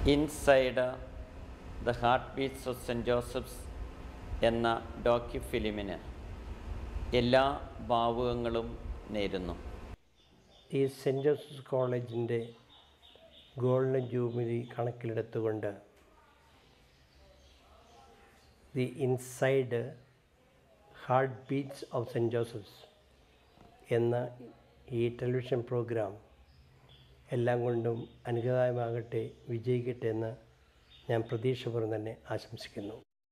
Inside the heart beats of Saint Joseph's എന്ന docu ഫിലിമിന് എല്ലാ ഭാവുകങ്ങളും നേരുന്നു ഈ സെൻറ്റ് ജോസഫ്സ് കോളേജിൻ്റെ ഗോൾഡൻ ജൂബിലി കണക്കിലെടുത്തുകൊണ്ട് the inside heart beats of Saint Joseph's എന്ന ഈ ടെലിവിഷൻ പ്രോഗ്രാം എല്ലാം കൊണ്ടും അനുഗ്രഹമാകട്ടെ വിജയിക്കട്ടെ എന്ന് ഞാൻ പ്രതീക്ഷപൂർവ്വം തന്നെ ആശംസിക്കുന്നു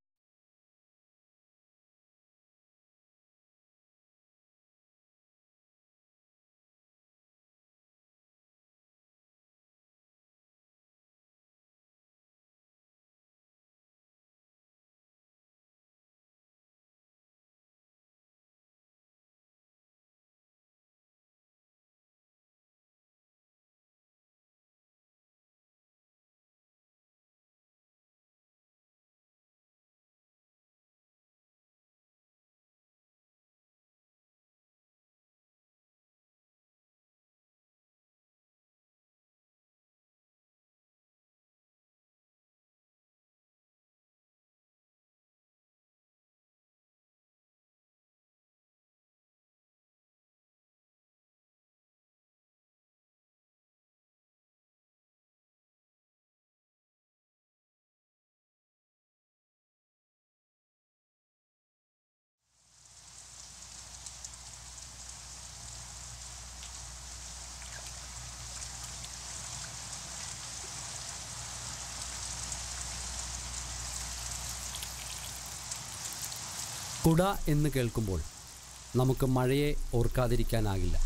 കുട എന്ന് കേൾക്കുമ്പോൾ നമുക്ക് മഴയെ ഓർക്കാതിരിക്കാനാകില്ല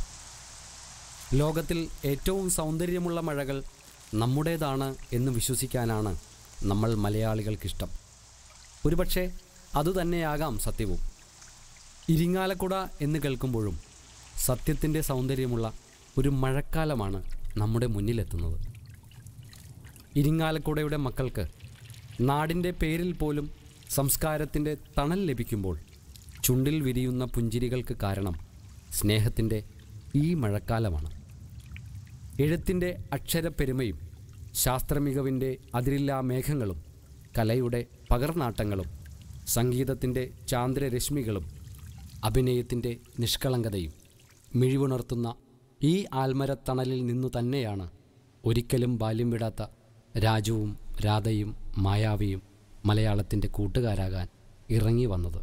ലോകത്തിൽ ഏറ്റവും സൗന്ദര്യമുള്ള മഴകൾ നമ്മുടേതാണ് എന്ന് വിശ്വസിക്കാനാണ് നമ്മൾ മലയാളികൾക്കിഷ്ടം ഒരുപക്ഷെ അതുതന്നെയാകാം സത്യവും ഇരിങ്ങാലക്കുട എന്ന് കേൾക്കുമ്പോഴും സത്യത്തിൻ്റെ സൗന്ദര്യമുള്ള ഒരു മഴക്കാലമാണ് നമ്മുടെ മുന്നിലെത്തുന്നത് ഇരിങ്ങാലക്കുടയുടെ മക്കൾക്ക് നാടിൻ്റെ പേരിൽ പോലും സംസ്കാരത്തിൻ്റെ തണൽ ലഭിക്കുമ്പോൾ ചുണ്ടിൽ വിരിയുന്ന പുഞ്ചിരികൾക്ക് കാരണം സ്നേഹത്തിൻ്റെ ഈ മഴക്കാലമാണ് എഴുത്തിൻ്റെ അക്ഷരപ്പെരുമയും ശാസ്ത്രമികവിൻ്റെ അതിരില്ലാ മേഘങ്ങളും കലയുടെ പകർനാട്ടങ്ങളും സംഗീതത്തിൻ്റെ ചാന്ദ്രരശ്മികളും അഭിനയത്തിൻ്റെ നിഷ്കളങ്കതയും മിഴിവുണർത്തുന്ന ഈ ആൽമരത്തണലിൽ നിന്നു തന്നെയാണ് ഒരിക്കലും ബാല്യം വിടാത്ത രാജുവും രാധയും മായാവിയും മലയാളത്തിൻ്റെ കൂട്ടുകാരാകാൻ ഇറങ്ങി വന്നത്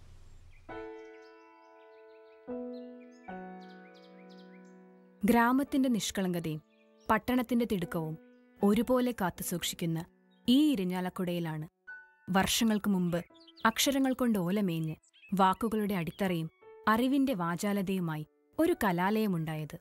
ഗ്രാമത്തിന്റെ നിഷ്കളങ്കതയും പട്ടണത്തിന്റെ തിടുക്കവും ഒരുപോലെ കാത്തുസൂക്ഷിക്കുന്ന ഈ ഇരിഞ്ഞാലക്കുടയിലാണ് വർഷങ്ങൾക്ക് മുമ്പ് അക്ഷരങ്ങൾ കൊണ്ട് ഓലമേഞ്ഞ് വാക്കുകളുടെ അടിത്തറയും അറിവിന്റെ വാചാലതയുമായി ഒരു കലാലയമുണ്ടായത്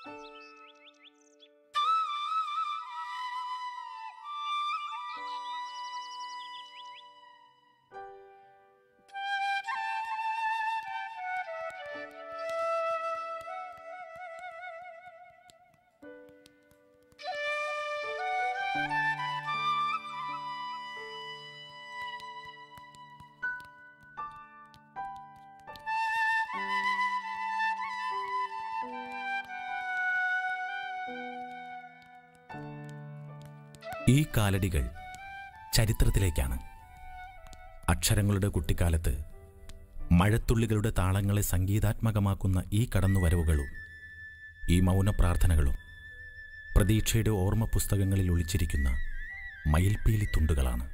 ഈ കാലടികൾ ചരിത്രത്തിലേക്കാണ് അക്ഷരങ്ങളുടെ കുട്ടിക്കാലത്ത് മഴത്തുള്ളികളുടെ താളങ്ങളെ സംഗീതാത്മകമാക്കുന്ന ഈ കടന്നുവരവുകളും ഈ മൗനപ്രാർത്ഥനകളും പ്രതീക്ഷയുടെ ഓർമ്മ പുസ്തകങ്ങളിൽ ഒളിച്ചിരിക്കുന്ന മയിൽപ്പീലി തുണ്ടുകളാണ്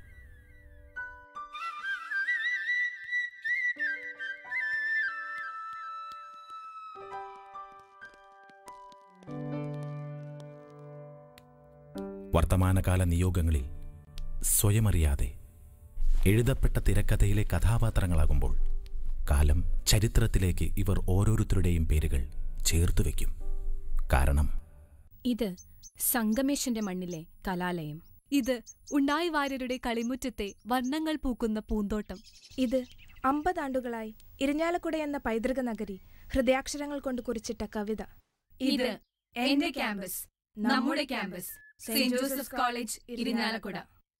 വർത്തമാനകാല നിയോഗങ്ങളിൽ സ്വയമറിയാതെ എഴുതപ്പെട്ട തിരക്കഥയിലെ കഥാപാത്രങ്ങളാകുമ്പോൾ കാലം ചരിത്രത്തിലേക്ക് ഇവർ ഓരോരുത്തരുടെയും പേരുകൾ ചേർത്തു വയ്ക്കും കാരണം ഇത് സംഗമേശന്റെ മണ്ണിലെ കലാലയം ഇത് ഉണ്ണായി വാര്യരുടെ കളിമുറ്റത്തെ വർണ്ണങ്ങൾ പൂക്കുന്ന പൂന്തോട്ടം ഇത് അമ്പതാണ്ടുകളായി ഇരിഞ്ഞാലക്കുട എന്ന പൈതൃക നഗരി ഹൃദയാക്ഷരങ്ങൾ കൊണ്ട് കുറിച്ചിട്ട കവിത ഇത് എന്റെ ക്യാമ്പസ് നമ്മുടെ campus Saint Joseph college Irinjalakuda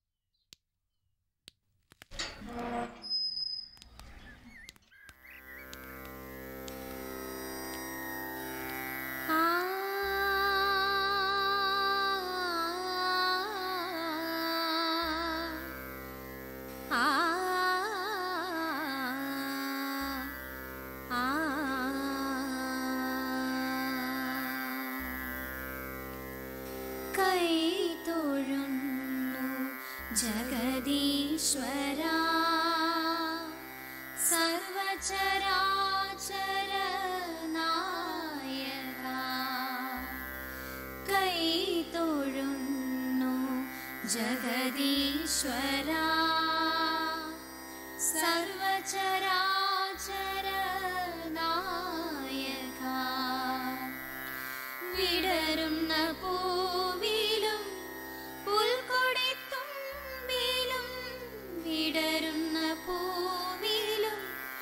കൈതൊഴുന്നു ജഗദീശ്വര സർവചരാചര നായക കൈതൊഴുന്നു ജഗദീശ്വര സർവചരാചര നായക വിടരുന്ന പൂവിലും പുൽക്കൊടിത്തുമ്പിലും വിടരുന്ന പൂവിലും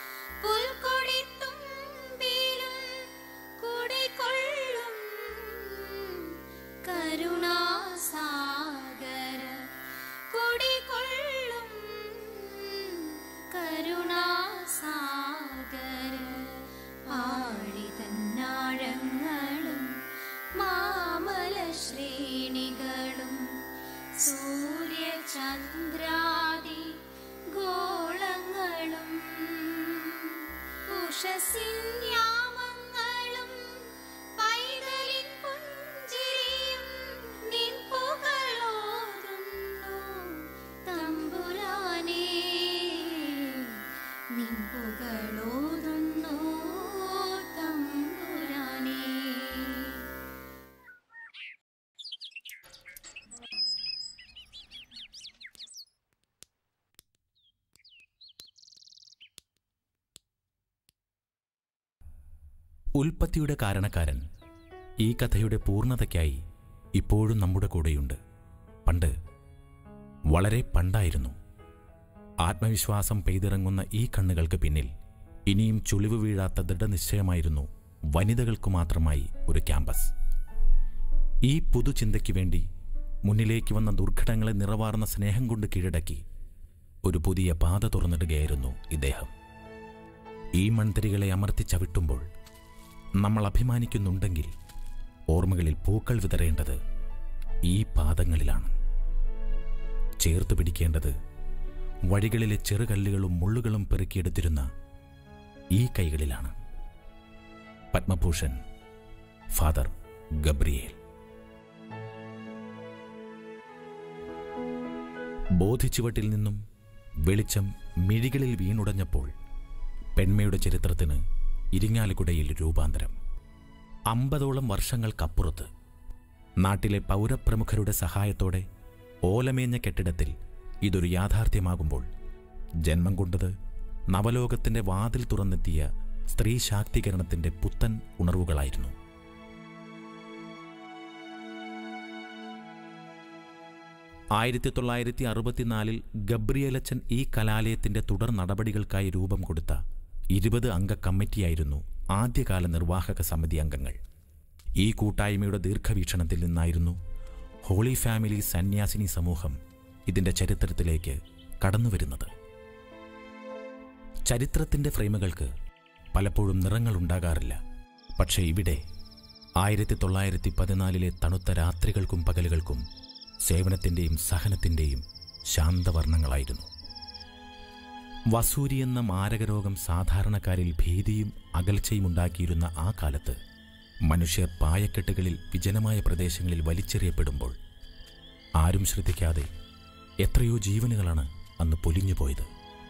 പുൽക്കൊടിത്തുമ്പിലും കുടികൊള്ളും കരുണാസാഗര കുടികൊള്ളും കരുണാസാഗര ആഴിതന്നാഴങ്ങളും മാമല ശ്രേണികളും സൂര്യചന്ദ്രാദി ഗോളങ്ങളും ഉഷസിന്യാമങ്ങളും പൈതലിൻ പുഞ്ചിരിയും നിൻ പുകളോതുന്നു തമ്പുരാനേ നിൻ പുകളോതുന്നു തമ്പുരാനേ ഉൽപ്പത്തിയുടെ കാരണക്കാരൻ ഈ കഥയുടെ പൂർണ്ണതയ്ക്കായി ഇപ്പോഴും നമ്മുടെ കൂടെയുണ്ട് പണ്ട് വളരെ പണ്ടായിരുന്നു ആത്മവിശ്വാസം പെയ്തിറങ്ങുന്ന ഈ കണ്ണുകൾക്ക് പിന്നിൽ ഇനിയും ചുളിവ് വീഴാത്ത ദൃഢനിശ്ചയമായിരുന്നു വനിതകൾക്കു മാത്രമായി ഒരു ക്യാമ്പസ് ഈ പുതുചിന്തയ്ക്ക് വേണ്ടി മുന്നിലേക്ക് വന്ന ദുർഘടങ്ങളെ നിറവാർന്ന സ്നേഹം കൊണ്ട് കീഴടക്കി ഒരു പുതിയ പാത തുറന്നിടുകയായിരുന്നു ഇദ്ദേഹം ഈ മൺതരികളെ അമർത്തി ചവിട്ടുമ്പോൾ നമ്മൾ അഭിമാനിക്കുന്നുണ്ടെങ്കിൽ ഓർമ്മകളിൽ പൂക്കൾ വിതറേണ്ടത് ഈ പാദങ്ങളിലാണ് ചേർത്തു പിടിക്കേണ്ടത് വഴികളിലെ ചെറുകല്ലുകളും മുള്ളുകളും പെറുക്കിയെടുത്തിരുന്ന ഈ കൈകളിലാണ് പത്മഭൂഷൺ ഫാദർ ഗബ്രിയേൽ ബോധിച്ചുവട്ടിൽ നിന്നും വെളിച്ചം മിഴികളിൽ വീണുടഞ്ഞപ്പോൾ പെൺമയുടെ ചരിത്രത്തിന് ഇരിങ്ങാലക്കുടയിൽ രൂപാന്തരം അമ്പതോളം വർഷങ്ങൾക്കപ്പുറത്ത് നാട്ടിലെ പൗരപ്രമുഖരുടെ സഹായത്തോടെ ഓലമേഞ്ഞ കെട്ടിടത്തിൽ ഇതൊരു യാഥാർത്ഥ്യമാകുമ്പോൾ ജന്മം കൊണ്ടത് നവലോകത്തിന്റെ വാതിൽ തുറന്നെത്തിയ സ്ത്രീ ശാക്തീകരണത്തിന്റെ പുത്തൻ ഉണർവുകളായിരുന്നു ആയിരത്തി തൊള്ളായിരത്തി അറുപത്തിനാലിൽ ഗബ്രിയലച്ചൻ ഈ കലാലയത്തിന്റെ തുടർ നടപടികൾക്കായി രൂപം കൊടുത്ത ഇരുപത് അംഗ കമ്മിറ്റിയായിരുന്നു ആദ്യകാല നിർവാഹക സമിതി അംഗങ്ങൾ ഈ കൂട്ടായ്മയുടെ ദീർഘവീക്ഷണത്തിൽ നിന്നായിരുന്നു ഹോളി ഫാമിലി സന്യാസിനി സമൂഹം ഇതിന്റെ ചരിത്രത്തിലേക്ക് കടന്നുവരുന്നത് ചരിത്രത്തിന്റെ ഫ്രെയിമുകൾക്ക് പലപ്പോഴും നിറങ്ങളുണ്ടാകാറില്ല പക്ഷേ ഇവിടെ ആയിരത്തി തൊള്ളായിരത്തി പതിനാലിലെ തണുത്ത രാത്രികൾക്കും പകലുകൾക്കും സേവനത്തിൻ്റെയും സഹനത്തിൻ്റെയും ശാന്തവർണ്ണങ്ങളായിരുന്നു വസൂരി എന്ന മാരകരോഗം സാധാരണക്കാരിൽ ഭീതിയും അകൽച്ചയും ഉണ്ടാക്കിയിരുന്ന ആ കാലത്ത് മനുഷ്യർ പായക്കെട്ടുകളിൽ വിജനമായ പ്രദേശങ്ങളിൽ വലിച്ചെറിയപ്പെടുമ്പോൾ ആരും ശ്രദ്ധിക്കാതെ എത്രയോ ജീവനുകളാണ് അന്ന് പൊലിഞ്ഞുപോയത്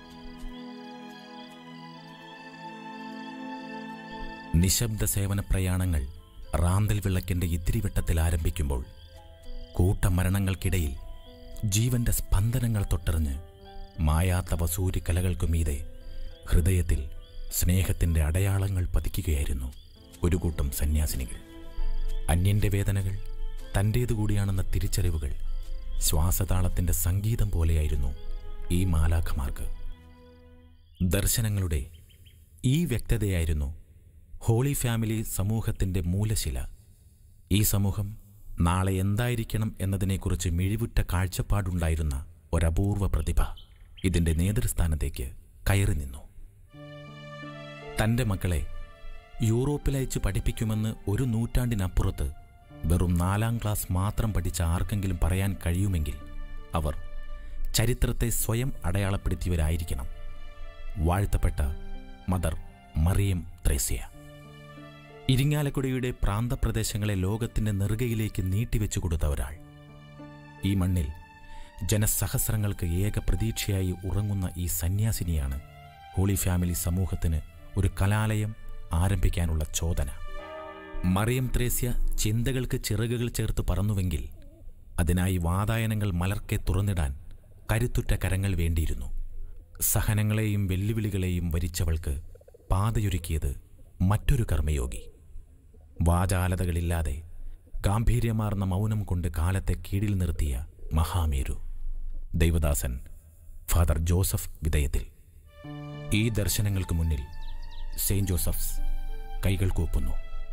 നിശബ്ദ സേവന പ്രയാണങ്ങൾ റാന്തൽ വിളക്കിന്റെ ഇത്തിരിവട്ടത്തിൽ ആരംഭിക്കുമ്പോൾ കൂട്ടമരണങ്ങൾക്കിടയിൽ ജീവന്റെ സ്പന്ദനങ്ങൾ തൊട്ടറിഞ്ഞ് മായാത്ത വസൂരി കലകൾക്കു മീതെ ഹൃദയത്തിൽ സ്നേഹത്തിന്റെ അടയാളങ്ങൾ പതിക്കുകയായിരുന്നു ഒരു കൂട്ടം സന്യാസിനികൾ അന്യന്റെ വേദനകൾ തൻ്റേതു കൂടിയാണെന്ന തിരിച്ചറിവുകൾ ശ്വാസതാളത്തിന്റെ സംഗീതം പോലെയായിരുന്നു ഈ മാലാഖമാർക്ക് ദർശനങ്ങളുടെ ഈ വ്യക്തതയായിരുന്നു ഹോളി ഫാമിലി സമൂഹത്തിന്റെ മൂലശില ഈ സമൂഹം നാളെ എന്തായിരിക്കണം എന്നതിനെക്കുറിച്ച് മിഴിവുറ്റ കാഴ്ചപ്പാടുണ്ടായിരുന്ന ഒരപൂർവ പ്രതിഭ ഇതിന്റെ നേതൃസ്ഥാനത്തേക്ക് കയറി നിന്നു തന്റെ മക്കളെ യൂറോപ്പിലയച്ച് പഠിപ്പിക്കുമെന്ന് ഒരു നൂറ്റാണ്ടിനപ്പുറത്ത് വെറും നാലാം ക്ലാസ് മാത്രം പഠിച്ച ആർക്കെങ്കിലും പറയാൻ കഴിയുമെങ്കിൽ അവർ ചരിത്രത്തെ സ്വയം അടയാളപ്പെടുത്തിയവരായിരിക്കണം വാഴ്ത്തപ്പെട്ട മദർ മറിയം ത്രേസ്യ ഇരിങ്ങാലക്കുടയുടെ പ്രാന്തപ്രദേശങ്ങളെ ലോകത്തിന്റെ നെറുകയിലേക്ക് നീട്ടിവെച്ചു കൊടുത്ത ഒരാൾ ഈ മണ്ണിൽ ജനസഹസ്രങ്ങൾക്ക് ഏക പ്രതീക്ഷയായി ഉറങ്ങുന്ന ഈ സന്യാസിനിയാണ് ഹോളി ഫാമിലി സമൂഹത്തിന് ഒരു കലാലയം ആരംഭിക്കാനുള്ള ചോദന മറിയം ത്രേസ്യ ചിന്തകൾക്ക് ചിറകുകൾ ചേർത്ത് പറന്നുവെങ്കിൽ അതിനായി വാതായനങ്ങൾ മലർക്കെ തുറന്നിടാൻ കരുത്തുറ്റ കരങ്ങൾ വേണ്ടിയിരുന്നു സഹനങ്ങളെയും വെല്ലുവിളികളെയും വരിച്ചവൾക്ക് പാതയൊരുക്കിയത് മറ്റൊരു കർമ്മയോഗി വാചാലതകളില്ലാതെ ഗാംഭീര്യമാർന്ന മൗനം കൊണ്ട് കാലത്തെ കീഴിൽ നിർത്തിയ മഹാമേരു ദൈവദാസൻ ഫാദർ ജോസഫ് വിധേയത്തിൽ ഈ ദർശനങ്ങൾക്ക് മുന്നിൽ സെയിന്റ് ജോസഫ്സ് കൈകൾ കൂപ്പുന്നു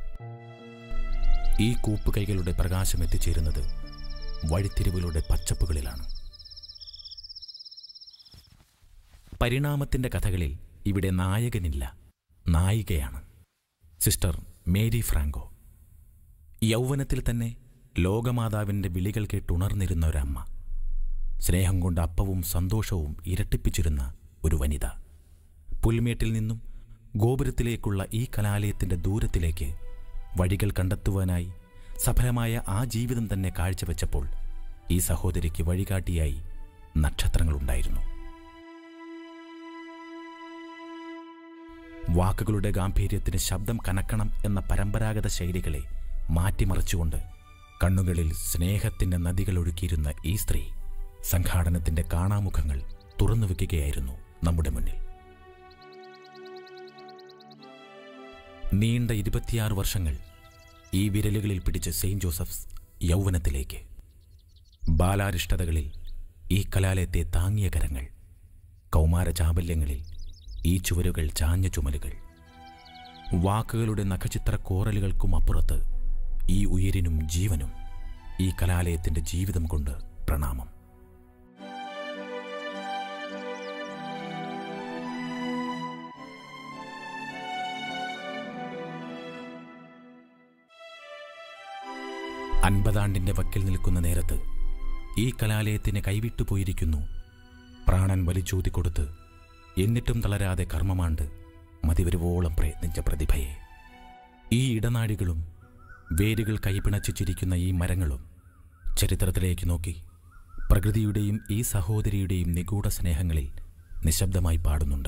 ഈ കൂപ്പുകൈകളുടെ പ്രകാശം എത്തിച്ചേരുന്നത് വഴിത്തിരിവുകളുടെ പച്ചപ്പുകളിലാണ് പരിണാമത്തിന്റെ കഥകളിൽ ഇവിടെ നായകനില്ല നായികയാണ് സിസ്റ്റർ മേരി ഫ്രാങ്കോ യൗവനത്തിൽ തന്നെ ലോകമാതാവിൻ്റെ വിളികൾ കേട്ടുണർന്നിരുന്ന ഒരമ്മ സ്നേഹം കൊണ്ട് അപ്പവും സന്തോഷവും ഇരട്ടിപ്പിച്ചിരുന്ന ഒരു വനിത പുൽമേട്ടിൽ നിന്നും ഗോപുരത്തിലേക്കുള്ള ഈ കലാലയത്തിൻ്റെ ദൂരത്തിലേക്ക് വഴികൾ കണ്ടെത്തുവാനായി സഫലമായ ആ ജീവിതം തന്നെ കാഴ്ചവെച്ചപ്പോൾ ഈ സഹോദരിക്ക് വഴികാട്ടിയായി നക്ഷത്രങ്ങളുണ്ടായിരുന്നു വാക്കുകളുടെ ഗാംഭീര്യത്തിന് ശബ്ദം കനക്കണം എന്ന പരമ്പരാഗത ശൈലികളെ മാറ്റിമറിച്ചുകൊണ്ട് കണ്ണുകളിൽ സ്നേഹത്തിന്റെ നദികൾ ഒഴുക്കിയിരുന്ന ഈ സ്ത്രീ സംഘാടനത്തിന്റെ കാണാമുഖങ്ങൾ തുറന്നു വെക്കുകയായിരുന്നു നമ്മുടെ മുന്നിൽ നീണ്ട ഇരുപത്തിയാറ് വർഷങ്ങൾ ഈ വിരലുകളിൽ പിടിച്ച് സെയിന്റ് ജോസഫ്സ് യൗവനത്തിലേക്ക് ബാലാരിഷ്ടതകളിൽ ഈ കലാലയത്തെ താങ്ങിയ കരങ്ങൾ കൗമാര ചാബല്യങ്ങളിൽ ഈ ചുവരുകൾ ചാഞ്ഞ ചുമലുകൾ വാക്കുകളുടെ നഖചിത്ര കോറലുകൾക്കും അപ്പുറത്ത് ഈ ഉയരിനും ജീവനും ഈ കലാലയത്തിന്റെ ജീവിതം കൊണ്ട് പ്രണാമം അൻപതാണ്ടിന്റെ വക്കിൽ നിൽക്കുന്ന നേരത്ത് ഈ കലാലയത്തിന് കൈവിട്ടുപോയിരിക്കുന്നു പ്രാണൻ വലിച്ചൂതിക്കൊടുത്ത് എന്നിട്ടും തളരാതെ കർമ്മമാണ്ട് മതിവരുവോളം പ്രയത്നിച്ച പ്രതിഭയെ ഈ ഇടനാഴികളും വേരുകൾ കൈപിണച്ചു ചിരിക്കുന്ന ഈ മരങ്ങളും ചരിത്രത്തിലേക്ക് നോക്കി പ്രകൃതിയുടെയും ഈ സഹോദരിയുടെയും നിഗൂഢ സ്നേഹങ്ങളിൽ നിശബ്ദമായി പാടുന്നുണ്ട്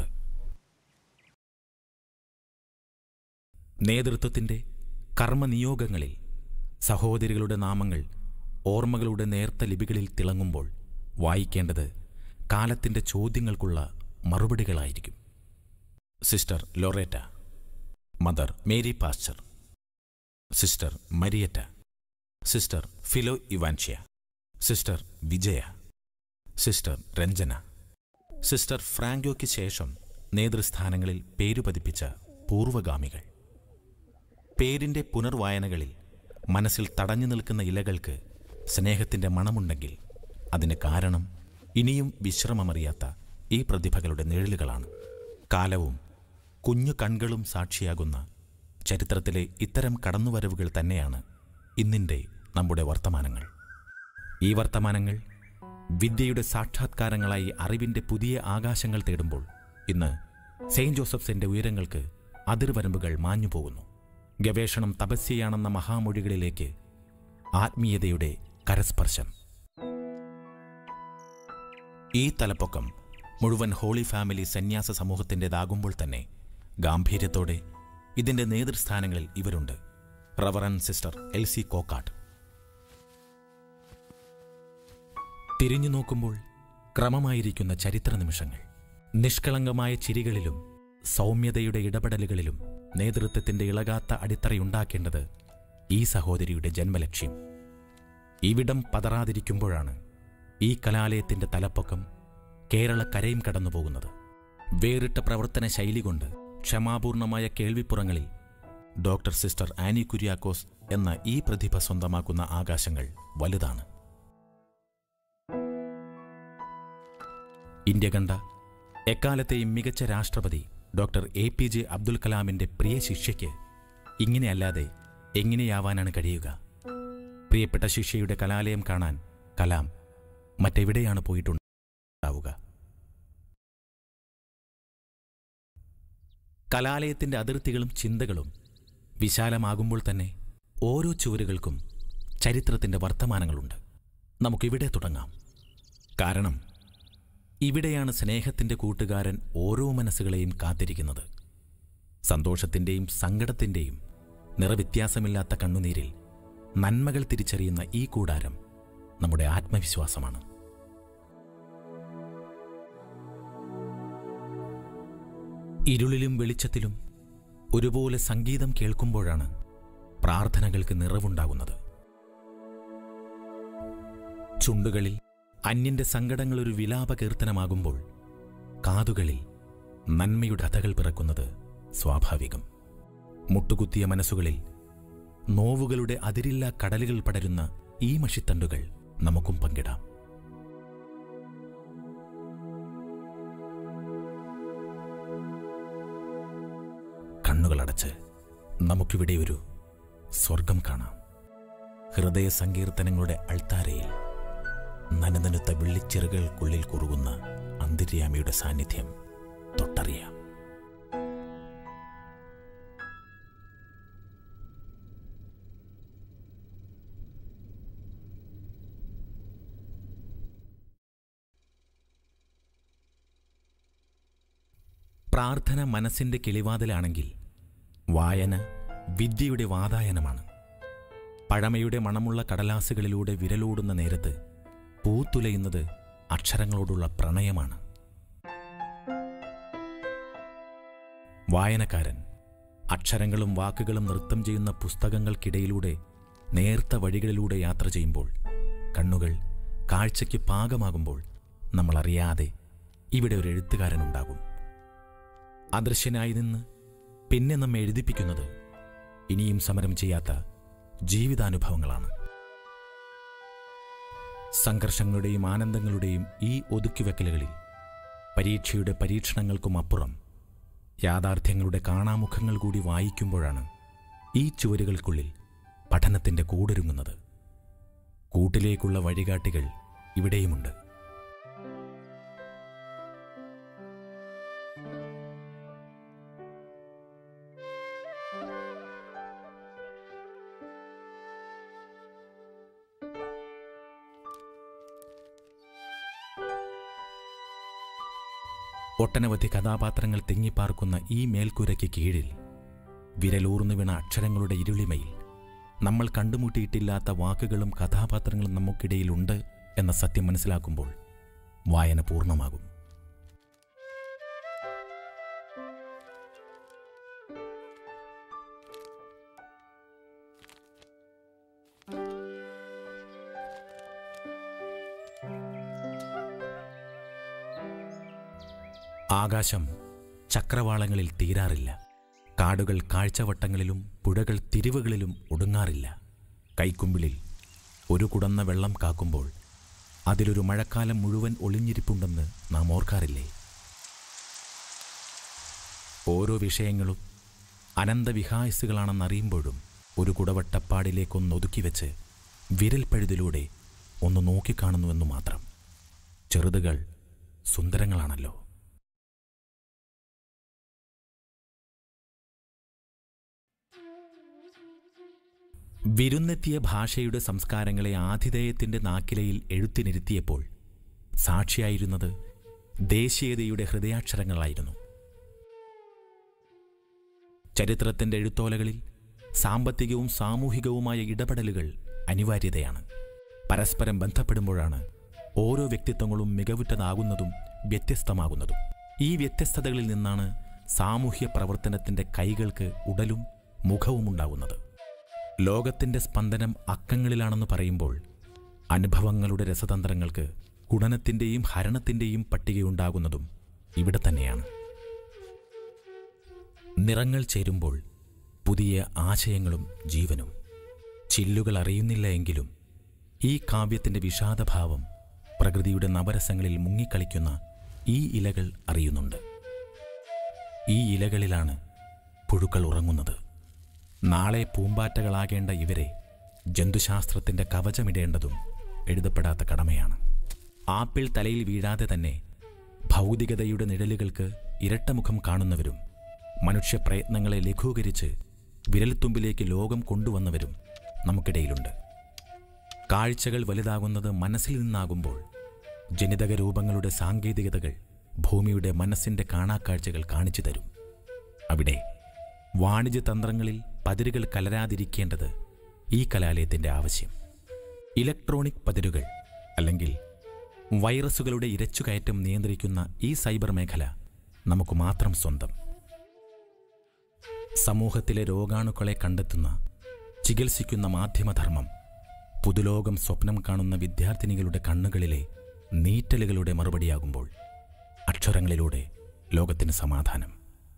നേതൃത്വത്തിൻ്റെ കർമ്മനിയോഗങ്ങളിൽ സഹോദരികളുടെ നാമങ്ങൾ ഓർമ്മകളുടെ നേർത്ത ലിപികളിൽ തിളങ്ങുമ്പോൾ വായിക്കേണ്ടത് കാലത്തിൻ്റെ ചോദ്യങ്ങൾക്കുള്ള മറുപടികളായിരിക്കും Sister Loretta Mother Mary Pastor Sister Marietta Sister Philo Evancia Sister Vijaya Sister Ranjana Sister ഫ്രാങ്കോയ്ക്ക് ശേഷം നേതൃസ്ഥാനങ്ങളിൽ പേരുപതിപ്പിച്ച പൂർവഗാമികൾ പേരിൻ്റെ പുനർവായനകളിൽ മനസ്സിൽ തടഞ്ഞു നിൽക്കുന്ന ഇലകൾക്ക് സ്നേഹത്തിൻ്റെ മണമുണ്ടെങ്കിൽ അതിന് കാരണം ഇനിയും വിശ്രമമറിയാത്ത ഈ പ്രതിഭകളുടെ നിഴലുകളാണ് കാലവും കുഞ്ഞു കൺകളും സാക്ഷിയാകുന്ന ചരിത്രത്തിലെ ഇത്തരം കടന്നുവരവുകൾ തന്നെയാണ് ഇന്നിൻ്റെ നമ്മുടെ വർത്തമാനങ്ങൾ ഈ വർത്തമാനങ്ങൾ വിദ്യയുടെ സാക്ഷാത്കാരങ്ങളായി അറിവിൻ്റെ പുതിയ ആകാശങ്ങൾ തേടുമ്പോൾ ഇന്ന് സെയിൻറ് ജോസഫ്സിൻ്റെ ഉയരങ്ങൾക്ക് അതിർവരമ്പുകൾ മാഞ്ഞു പോകുന്നു ഗവേഷണം തപസ്യയാണെന്ന മഹാമൊഴികളിലേക്ക് ആത്മീയതയുടെ കരസ്പർശം ഈ തലപ്പൊക്കം മുഴുവൻ ഹോളി ഫാമിലി സന്യാസ സമൂഹത്തിൻ്റെതാകുമ്പോൾ തന്നെ ഗാംഭീര്യത്തോടെ ഇതിൻ്റെ നേതൃസ്ഥാനങ്ങളിൽ ഇവരുണ്ട് Reverend Sister L C Kokkat തിരിഞ്ഞു നോക്കുമ്പോൾ ക്രമമായിരിക്കുന്ന ചരിത്ര നിമിഷങ്ങൾ നിഷ്കളങ്കമായ ചിരികളിലും സൗമ്യതയുടെ ഇടപെടലുകളിലും നേതൃത്വത്തിന്റെ ഇളകാത്ത അടിത്തറയുണ്ടാക്കേണ്ടത് ഈ സഹോദരിയുടെ ജന്മലക്ഷ്യം ഇവിടം പതറാതിരിക്കുമ്പോഴാണ് ഈ കലാലയത്തിന്റെ തലപ്പൊക്കം കേരളക്കരയും കടന്നുപോകുന്നത് വേറിട്ട പ്രവർത്തന ശൈലി കൊണ്ട് ക്ഷമാപൂർണമായ കേൾവിപ്പുറങ്ങളിൽ ഡോക്ടർ സിസ്റ്റർ ആനി കുര്യാക്കോസ് എന്ന ഈ പ്രതിഭ സ്വന്തമാക്കുന്ന ആകാശങ്ങൾ വലുതാണ് ഇന്ത്യ കണ്ട എക്കാലത്തെയും മികച്ച രാഷ്ട്രപതി Doctor A P J Abdul കലാമിന്റെ പ്രിയ ശിഷ്യയ്ക്ക് ഇങ്ങനെയല്ലാതെ എങ്ങനെയാവാനാണ് കഴിയുക പ്രിയപ്പെട്ട ശിഷ്യയുടെ കലാലയം കാണാൻ കലാം മറ്റെവിടെയാണ് പോയിട്ടുണ്ടാവുക കലാലയത്തിന്റെ അതിർത്തികളും ചിന്തകളും വിശാലമാകുമ്പോൾ തന്നെ ഓരോ ചുവരുകൾക്കും ചരിത്രത്തിന്റെ വർത്തമാനങ്ങളുണ്ട് നമുക്കിവിടെ തുടങ്ങാം കാരണം ഇവിടെയാണ് സ്നേഹത്തിന്റെ കൂട്ടുകാരൻ ഓരോ മനസ്സുകളെയും കാത്തിരിക്കുന്നത് സന്തോഷത്തിന്റെയും സങ്കടത്തിന്റെയും നിറവ്യത്യാസമില്ലാത്ത കണ്ണുനീരിൽ നന്മകൾ തിരിച്ചറിയുന്ന ഈ കൂടാരം നമ്മുടെ ആത്മവിശ്വാസമാണ് ഇരുളിലും വെളിച്ചത്തിലും ഒരുപോലെ സംഗീതം കേൾക്കുമ്പോഴാണ് പ്രാർത്ഥനകൾക്ക് നിറവുണ്ടാകുന്നത് ചുണ്ടുകളിൽ അന്യന്റെ സങ്കടങ്ങൾ ഒരു വിലാപ കീർത്തനമാകുമ്പോൾ കാതുകളിൽ നന്മയുടെ അഥകൾ പിറക്കുന്നത് സ്വാഭാവികം മുട്ടുകുത്തിയ മനസ്സുകളിൽ നോവുകളുടെ അതിരില്ലാ കടലുകൾ പടരുന്ന ഈ മഷിത്തണ്ടുകൾ നമുക്കും പങ്കിടാം കണ്ണുകളടച്ച് നമുക്കിവിടെ ഒരു സ്വർഗം കാണാം ഹൃദയ സങ്കീർത്തനങ്ങളുടെ അൾത്താരയിൽ നനനനുത്ത വെള്ളിച്ചിറകൾക്കുള്ളിൽ കുറുകുന്ന അന്തര്യാമിയുടെ സാന്നിധ്യം തൊട്ടറിയാം പ്രാർത്ഥന മനസ്സിന്റെ കിളിവാതിലാണെങ്കിൽ വായന വിദ്യയുടെ വാതായനമാണ് പഴമയുടെ മണമുള്ള കടലാസുകളിലൂടെ വിരലോടുന്ന നേരത്ത് പൂത്തുലയുന്നത് അക്ഷരങ്ങളോടുള്ള പ്രണയമാണ് വായനക്കാരൻ അക്ഷരങ്ങളും വാക്കുകളും നൃത്തം ചെയ്യുന്ന പുസ്തകങ്ങൾക്കിടയിലൂടെ നേർത്ത വഴികളിലൂടെ യാത്ര ചെയ്യുമ്പോൾ കണ്ണുകൾ കാഴ്ചയ്ക്ക് പാകമാകുമ്പോൾ നമ്മൾ അറിയാതെ ഇവിടെ ഒരു എഴുത്തുകാരനുണ്ടാകും അദൃശ്യനായി നിന്ന് പിന്നെ നമ്മെ എഴുതിപ്പിക്കുന്നത് ഇനിയും സമരം ചെയ്യാത്ത ജീവിതാനുഭവങ്ങളാണ് സംഘർഷങ്ങളുടെയും ആനന്ദങ്ങളുടെയും ഈ ഒതുക്കിവെക്കലുകളിൽ പരീക്ഷയുടെ പരീക്ഷണങ്ങൾക്കും അപ്പുറം യാഥാർത്ഥ്യങ്ങളുടെ കാണാമുഖങ്ങൾ കൂടി വായിക്കുമ്പോഴാണ് ഈ ചുവരുകൾക്കുള്ളിൽ പഠനത്തിൻ്റെ കൂടൊരുങ്ങുന്നത് കൂട്ടിലേക്കുള്ള വഴികാട്ടികൾ ഇവിടെയുമുണ്ട് ഒട്ടനവധി കഥാപാത്രങ്ങൾ തിങ്ങിപ്പാർക്കുന്ന ഈ മേൽക്കൂരയ്ക്ക് കീഴിൽ വിരലൂർന്നു വീണ അക്ഷരങ്ങളുടെ ഇരുളിമയിൽ നമ്മൾ കണ്ടുമുട്ടിയിട്ടില്ലാത്ത വാക്കുകളും കഥാപാത്രങ്ങളും നമുക്കിടയിലുണ്ട് എന്ന സത്യം മനസ്സിലാക്കുമ്പോൾ വായന പൂർണ്ണമാകും ആകാശം ചക്രവാളങ്ങളിൽ തീരാറില്ല കാടുകൾ കാഴ്ചവട്ടങ്ങളിലും പുഴകൾ തിരിവുകളിലും ഒടുങ്ങാറില്ല കൈക്കുമ്പിളിൽ ഒരു കുടന്ന വെള്ളം കാക്കുമ്പോൾ അതിലൊരു മഴക്കാലം മുഴുവൻ ഒളിഞ്ഞിരിപ്പുണ്ടെന്ന് നാം ഓർക്കാറില്ലേ ഓരോ വിഷയങ്ങളും അനന്തവിഹായസുകളാണെന്നറിയുമ്പോഴും ഒരു കുടവട്ടപ്പാടിലേക്കൊന്ന് ഒതുക്കി വെച്ച് വിരൽപ്പഴുതിലൂടെ ഒന്ന് നോക്കിക്കാണുന്നുവെന്നു മാത്രം ചെറുതുകൾ സുന്ദരങ്ങളാണല്ലോ വിരുന്നെത്തിയ ഭാഷയുടെ സംസ്കാരങ്ങളെ ആതിഥേയത്തിൻ്റെ നാക്കിലയിൽ എഴുത്തിനിരുത്തിയപ്പോൾ സാക്ഷിയായിരുന്നത് ദേശീയതയുടെ ഹൃദയാക്ഷരങ്ങളായിരുന്നു ചരിത്രത്തിൻ്റെ എഴുത്തോലകളിൽ സാമ്പത്തികവും സാമൂഹികവുമായ ഇടപെടലുകൾ അനിവാര്യതയാണ് പരസ്പരം ബന്ധപ്പെടുമ്പോഴാണ് ഓരോ വ്യക്തിത്വങ്ങളും മികവുറ്റതാകുന്നതും വ്യത്യസ്തമാകുന്നതും ഈ വ്യത്യസ്തതകളിൽ നിന്നാണ് സാമൂഹ്യ പ്രവർത്തനത്തിൻ്റെ കൈകൾക്ക് ഉടലും മുഖവും ഉണ്ടാകുന്നത് ലോകത്തിൻ്റെ സ്പന്ദനം അക്കങ്ങളിലാണെന്ന് പറയുമ്പോൾ അനുഭവങ്ങളുടെ രസതന്ത്രങ്ങൾക്ക് ഗുണനത്തിൻ്റെയും ഹരണത്തിൻ്റെയും പട്ടികയുണ്ടാകുന്നതും ഇവിടെ തന്നെയാണ് നിറങ്ങൾ ചേരുമ്പോൾ പുതിയ ആശയങ്ങളും ജീവനും ചില്ലുകൾ അറിയുന്നില്ല എങ്കിലും ഈ കാവ്യത്തിൻ്റെ വിഷാദഭാവം പ്രകൃതിയുടെ നവരസങ്ങളിൽ മുങ്ങിക്കളിക്കുന്ന ഈ ഇലകൾ അറിയുന്നുണ്ട് ഈ ഇലകളിലാണ് പുഴുക്കൾ ഉറങ്ങുന്നത് നാളെ പൂമ്പാറ്റകളാകേണ്ട ഇവരെ ജന്തുശാസ്ത്രത്തിൻ്റെ കവചമിടേണ്ടതും എഴുതപ്പെടാത്ത കടമയാണ് ആപ്പിൾ തലയിൽ വീഴാതെ തന്നെ ഭൗതികതയുടെ നിഴലുകൾക്ക് ഇരട്ടമുഖം കാണുന്നവരും മനുഷ്യ പ്രയത്നങ്ങളെ ലഘൂകരിച്ച് വിരൽത്തുമ്പിലേക്ക് ലോകം കൊണ്ടുവന്നവരും നമുക്കിടയിലുണ്ട് കാഴ്ചകൾ വലുതാകുന്നത് മനസ്സിൽ നിന്നാകുമ്പോൾ ജനിതക രൂപങ്ങളുടെ സാങ്കേതികതകൾ ഭൂമിയുടെ മനസ്സിൻ്റെ കാണാക്കാഴ്ചകൾ കാണിച്ചു തരും അവിടെ വാണിജ്യതന്ത്രങ്ങളിൽ പതിരുകൾ കലരാതിരിക്കേണ്ടത് ഈ കലാലയത്തിൻ്റെ ആവശ്യം ഇലക്ട്രോണിക് പതിരുകൾ അല്ലെങ്കിൽ വൈറസുകളുടെ ഇരച്ചുകയറ്റം നിയന്ത്രിക്കുന്ന ഈ സൈബർ മേഖല നമുക്ക് മാത്രം സ്വന്തം സമൂഹത്തിലെ രോഗാണുക്കളെ കണ്ടെത്തുന്ന ചികിത്സിക്കുന്ന മാധ്യമധർമ്മം പുതുലോകം സ്വപ്നം കാണുന്ന വിദ്യാർത്ഥിനികളുടെ കണ്ണുകളിലെ നീറ്റലുകളുടെ മറുപടിയാകുമ്പോൾ അക്ഷരങ്ങളിലൂടെ ലോകത്തിന് സമാധാനം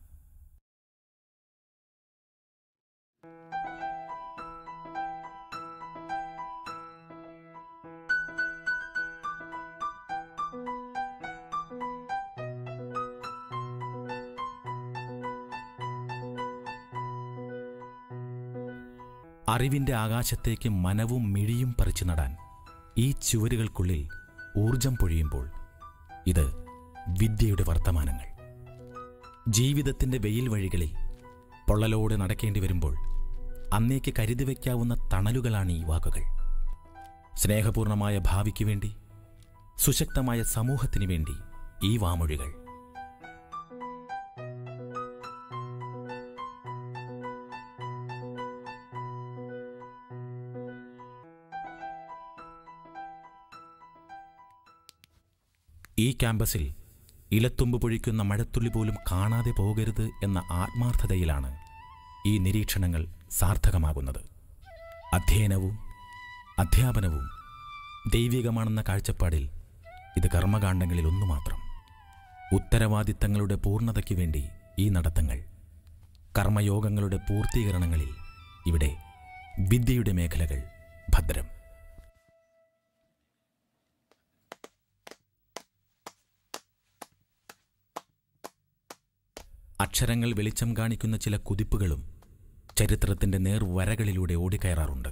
അറിവിൻ്റെ ആകാശത്തേക്ക് മനവും മിഴിയും പറിച്ചു നടാൻ ഈ ചുവരുകൾക്കുള്ളിൽ ഊർജം പൊഴിയുമ്പോൾ ഇത് വിദ്യയുടെ വർത്തമാനങ്ങൾ ജീവിതത്തിൻ്റെ വെയിൽ വഴികളിൽ പൊള്ളലോടെ നടക്കേണ്ടി വരുമ്പോൾ അന്നേക്ക് കരുതി വയ്ക്കാവുന്ന തണലുകളാണ് ഈ വാക്കുകൾ സ്നേഹപൂർണമായ ഭാവിക്ക് വേണ്ടി സുശക്തമായ സമൂഹത്തിന് വേണ്ടി ഈ വാമൊഴികൾ ഈ ക്യാമ്പസിൽ ഇലത്തുമ്പ് പൊഴിക്കുന്ന മഴത്തുള്ളി പോലും കാണാതെ പോകരുത് എന്ന ആത്മാർത്ഥതയിലാണ് ഈ നിരീക്ഷണങ്ങൾ സാർത്ഥകമാകുന്നത് അധ്യയനവും അധ്യാപനവും ദൈവികമാണെന്ന കാഴ്ചപ്പാടിൽ ഇത് കർമ്മകാണ്ഡങ്ങളിൽ ഒന്നു മാത്രം ഉത്തരവാദിത്തങ്ങളുടെ പൂർണ്ണതയ്ക്ക് വേണ്ടി ഈ നടത്തങ്ങൾ കർമ്മയോഗങ്ങളുടെ പൂർത്തീകരണങ്ങളിൽ ഇവിടെ വിദ്യയുടെ മേഖലകൾ ഭദ്രം അക്ഷരങ്ങൾ വെളിച്ചം കാണിക്കുന്ന ചില കുതിപ്പുകളും ചരിത്രത്തിൻ്റെ നേർവരകളിലൂടെ ഓടിക്കയറാറുണ്ട്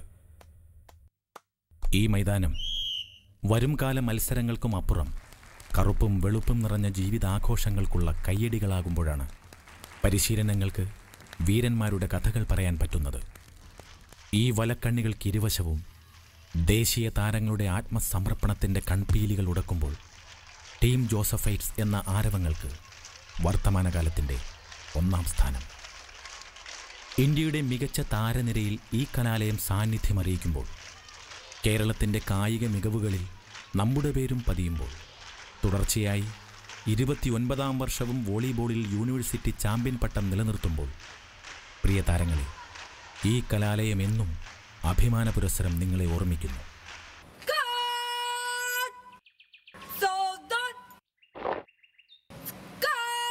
ഈ മൈതാനം വരുംകാല മത്സരങ്ങൾക്കും അപ്പുറം കറുപ്പും വെളുപ്പും നിറഞ്ഞ ജീവിതാഘോഷങ്ങൾക്കുള്ള കയ്യടികളാകുമ്പോഴാണ് പരിശീലനങ്ങൾക്ക് വീരന്മാരുടെ കഥകൾ പറയാൻ പറ്റുന്നത് ഈ വലക്കണ്ണികൾക്കിരുവശവും ദേശീയ താരങ്ങളുടെ ആത്മസമർപ്പണത്തിൻ്റെ കൺപീലികൾ ഉടക്കുമ്പോൾ ടീം ജോസഫൈറ്റ്സ് എന്ന ആരവങ്ങൾക്ക് വർത്തമാനകാലത്തിൻ്റെ ഒന്നാം സ്ഥാനം ഇന്ത്യയുടെ മികച്ച താരനിരയിൽ ഈ കലാലയം സാന്നിധ്യം അറിയിക്കുമ്പോൾ കേരളത്തിൻ്റെ കായിക മികവുകളിൽ നമ്മുടെ പേരും പതിയുമ്പോൾ തുടർച്ചയായി ഇരുപത്തിയൊൻപതാം വർഷവും വോളിബോളിൽ യൂണിവേഴ്സിറ്റി ചാമ്പ്യൻ പട്ടം നിലനിർത്തുമ്പോൾ പ്രിയ താരങ്ങളെ ഈ കലാലയം എന്നും അഭിമാന പുരസ്സരം നിങ്ങളെ ഓർമ്മിക്കുന്നു Soldot!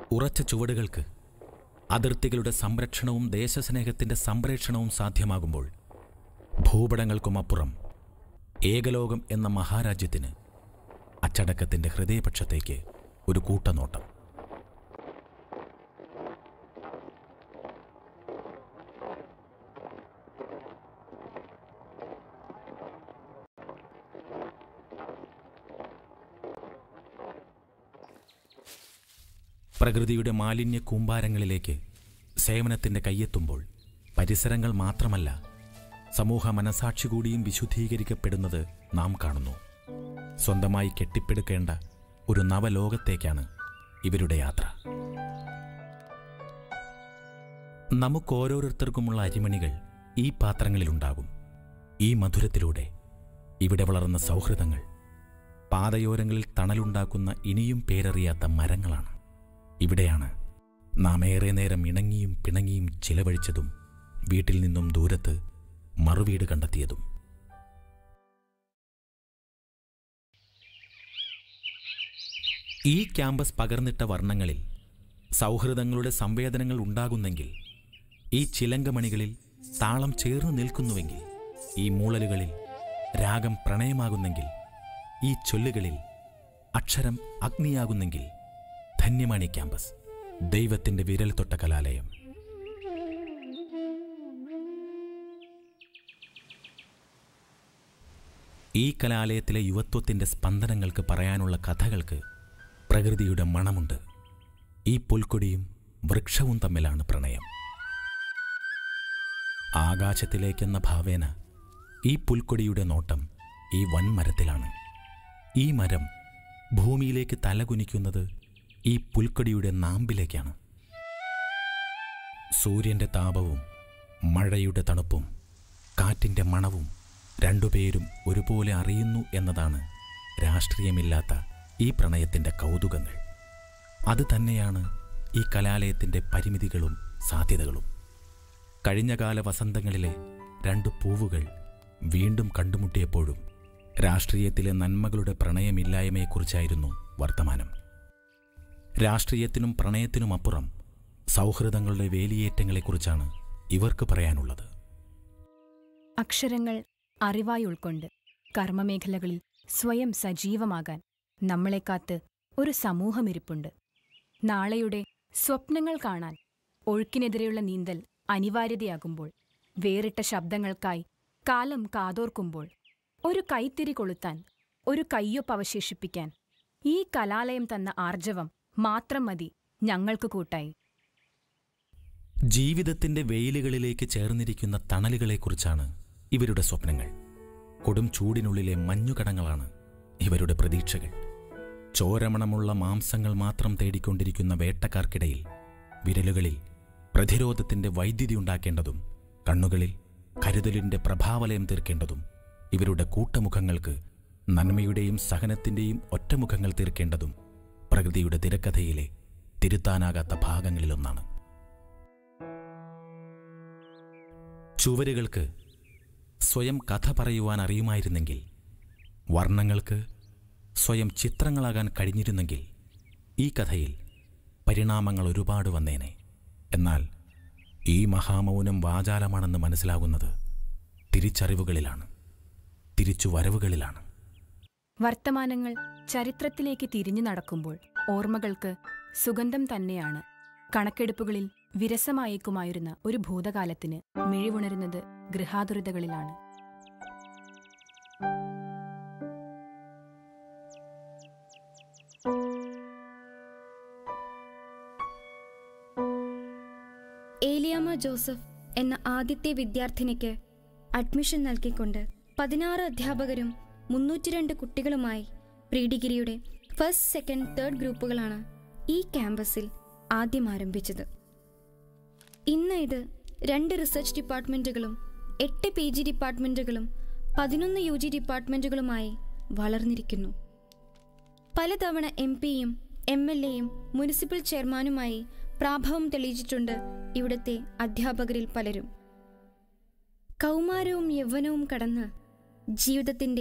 ഉറച്ച ചുവടുകൾക്ക് അതിർത്തികളുടെ സംരക്ഷണവും ദേശസ്നേഹത്തിൻ്റെ സംപ്രേഷണവും സാധ്യമാകുമ്പോൾ ഭൂപടങ്ങൾക്കുമപ്പുറം ഏകലോകം എന്ന മഹാരാജ്യത്തിന് അച്ചടക്കത്തിൻ്റെ ഹൃദയപക്ഷത്തേക്ക് ഒരു കൂട്ടനോട്ടം പ്രകൃതിയുടെ മാലിന്യ കൂമ്പാരങ്ങളിലേക്ക് സേവനത്തിൻ്റെ കയ്യെത്തുമ്പോൾ പരിസരങ്ങൾ മാത്രമല്ല സമൂഹ മനസാക്ഷി കൂടിയും വിശുദ്ധീകരിക്കപ്പെടുന്നത് നാം കാണുന്നു സ്വന്തമായി കെട്ടിപ്പടുക്കേണ്ട ഒരു നവലോകത്തേക്കാണ് ഇവരുടെ യാത്ര നമുക്കോരോരുത്തർക്കുമുള്ള അരിമണികൾ ഈ പാത്രങ്ങളിലുണ്ടാകും ഈ മധുരത്തിലൂടെ ഇവിടെ വളർന്ന സൗഹൃദങ്ങൾ പാതയോരങ്ങളിൽ തണലുണ്ടാക്കുന്ന ഇനിയും പേരറിയാത്ത മരങ്ങളാണ് ഇവിടെയാണ് നാം ഏറെ നേരം ഇണങ്ങിയും പിണങ്ങിയും ചിലവഴിച്ചതും വീട്ടിൽ നിന്നും ദൂരത്ത് മറുവീട് കണ്ടെത്തിയതും ഈ ക്യാമ്പസ് പകർന്നിട്ട വർണ്ണങ്ങളിൽ സൗഹൃദങ്ങളുടെ സംവേദനങ്ങൾ ഉണ്ടാകുന്നെങ്കിൽ ഈ ചിലങ്കമണികളിൽ താളം ചേർന്ന് നിൽക്കുന്നുവെങ്കിൽ ഈ മൂളലുകളിൽ രാഗം പ്രണയമാകുന്നെങ്കിൽ ഈ ചൊല്ലുകളിൽ അക്ഷരം അഗ്നിയാകുന്നെങ്കിൽ ധന്യമാണ് ഈ ക്യാമ്പസ് ദൈവത്തിൻ്റെ വിരൽ തൊട്ട കലാലയം ഈ കലാലയത്തിലെ യുവത്വത്തിൻ്റെ സ്പന്ദനങ്ങൾക്ക് പറയാനുള്ള കഥകൾക്ക് പ്രകൃതിയുടെ മണമുണ്ട് ഈ പുൽക്കൊടിയും വൃക്ഷവും തമ്മിലാണ് പ്രണയം ആകാശത്തിലേക്കെന്ന ഭാവേന ഈ പുൽക്കൊടിയുടെ നോട്ടം ഈ വൻമരത്തിലാണ് ഈ മരം ഭൂമിയിലേക്ക് തലകുനിക്കുന്നത് ഈ പുൽക്കൊടിയുടെ നാമ്പിലേക്കാണ് സൂര്യൻ്റെ താപവും മഴയുടെ തണുപ്പും കാറ്റിൻ്റെ മണവും രണ്ടുപേരും ഒരുപോലെ അറിയുന്നു എന്നതാണ് രാഷ്ട്രീയമില്ലാത്ത ഈ പ്രണയത്തിൻ്റെ കൗതുകങ്ങൾ അത് തന്നെയാണ് ഈ കലാലയത്തിൻ്റെ പരിമിതികളും സാധ്യതകളും കഴിഞ്ഞകാല വസന്തങ്ങളിലെ രണ്ട് പൂവുകൾ വീണ്ടും കണ്ടുമുട്ടിയപ്പോഴും രാഷ്ട്രീയത്തിലെ നന്മകളുടെ പ്രണയമില്ലായ്മയെക്കുറിച്ചായിരുന്നു വർത്തമാനം രാഷ്ട്രീയത്തിനും പ്രണയത്തിനുമപ്പുറം സൗഹൃദങ്ങളുടെ വേലിയേറ്റങ്ങളെക്കുറിച്ചാണ് ഇവർക്ക് പറയാനുള്ളത് അക്ഷരങ്ങൾ അറിവായി ഉൾക്കൊണ്ട് കർമ്മമേഖലകളിൽ സ്വയം സജീവമാകാൻ നമ്മളെ കാത്ത് ഒരു സമൂഹമിരിപ്പുണ്ട് നാളെയുടെ സ്വപ്നങ്ങൾ കാണാൻ ഒഴുക്കിനെതിരെയുള്ള നീന്തൽ അനിവാര്യതയാകുമ്പോൾ വേറിട്ട ശബ്ദങ്ങൾക്കായി കാലം കാതോർക്കുമ്പോൾ ഒരു കൈത്തിരി കൊളുത്താൻ ഒരു കയ്യൊപ്പ് അവശേഷിപ്പിക്കാൻ ഈ കലാലയം തന്ന ആർജവം മാത്രം മതി ഞങ്ങൾക്ക് കൂട്ടായി ജീവിതത്തിന്റെ വെയിലുകളിലേക്ക് ചേർന്നിരിക്കുന്ന തണലുകളെക്കുറിച്ചാണ് ഇവരുടെ സ്വപ്നങ്ങൾ കൊടും ചൂടിനുള്ളിലെ മഞ്ഞുകടങ്ങളാണ് ഇവരുടെ പ്രതീക്ഷകൾ ചോരമണമുള്ള മാംസങ്ങൾ മാത്രം തേടിക്കൊണ്ടിരിക്കുന്ന വേട്ടക്കാർക്കിടയിൽ വിരലുകളിൽ പ്രതിരോധത്തിന്റെ വൈദ്യുതി ഉണ്ടാക്കേണ്ടതും കണ്ണുകളിൽ കരുതലിന്റെ പ്രഭാവലയം തീർക്കേണ്ടതും ഇവരുടെ കൂട്ടമുഖങ്ങൾക്ക് നന്മയുടെയും സഹനത്തിന്റെയും ഒറ്റമുഖങ്ങൾ തീർക്കേണ്ടതും പ്രകൃതിയുടെ തിരക്കഥയിലെ തിരുത്താനാകാത്ത ഭാഗങ്ങളിലൊന്നാണ് ചുവരുകൾക്ക് സ്വയം കഥ പറയുവാൻ അറിയുമായിരുന്നെങ്കിൽ വർണ്ണങ്ങൾക്ക് സ്വയം ചിത്രങ്ങളാകാൻ കഴിഞ്ഞിരുന്നെങ്കിൽ ഈ കഥയിൽ പരിണാമങ്ങൾ ഒരുപാട് വന്നേനെ എന്നാൽ ഈ മഹാമൗനം വാചാലമാണെന്ന് മനസ്സിലാകുന്നത് തിരിച്ചറിവുകളിലാണ് തിരിച്ചുവരവുകളിലാണ് വർത്തമാനങ്ങൾ ചരിത്രത്തിലേക്ക് തിരിഞ്ഞു നടക്കുമ്പോൾ ഓർമ്മകൾക്ക് സുഗന്ധം തന്നെയാണ് കണക്കെടുപ്പുകളിൽ വിരസമായേക്കുമായിരുന്ന ഒരു ഭൂതകാലത്തിന് മിഴിവുണരുന്നത് ഗൃഹാതുരതകളിലാണ് ഏലിയാമ്മ ജോസഫ് എന്ന ആദ്യത്തെ വിദ്യാർത്ഥിനിക്ക് അഡ്മിഷൻ നൽകിക്കൊണ്ട് പതിനാറ് അധ്യാപകരും മുന്നൂറ്റിരണ്ട് കുട്ടികളുമായി പ്രീ ഡിഗ്രിയുടെ ഫസ്റ്റ് സെക്കൻഡ് തേർഡ് ഗ്രൂപ്പുകളാണ് ഈ ക്യാമ്പസിൽ ആദ്യം ആരംഭിച്ചത് ഇന്ന് ഇത് രണ്ട് റിസർച്ച് ഡിപ്പാർട്ട്മെന്റുകളും എട്ട് പി ജി ഡിപ്പാർട്ട്മെന്റുകളും പതിനൊന്ന് യു ജി ഡിപ്പാർട്ട്മെന്റുകളുമായി വളർന്നിരിക്കുന്നു പലതവണ എം പിയും എം എൽ എയും മുനിസിപ്പൽ ചെയർമാനുമായി പ്രാഭവം തെളിയിച്ചിട്ടുണ്ട് ഇവിടുത്തെ അധ്യാപകരിൽ പലരും കൗമാരവും യൗവനവും കടന്ന് ജീവിതത്തിന്റെ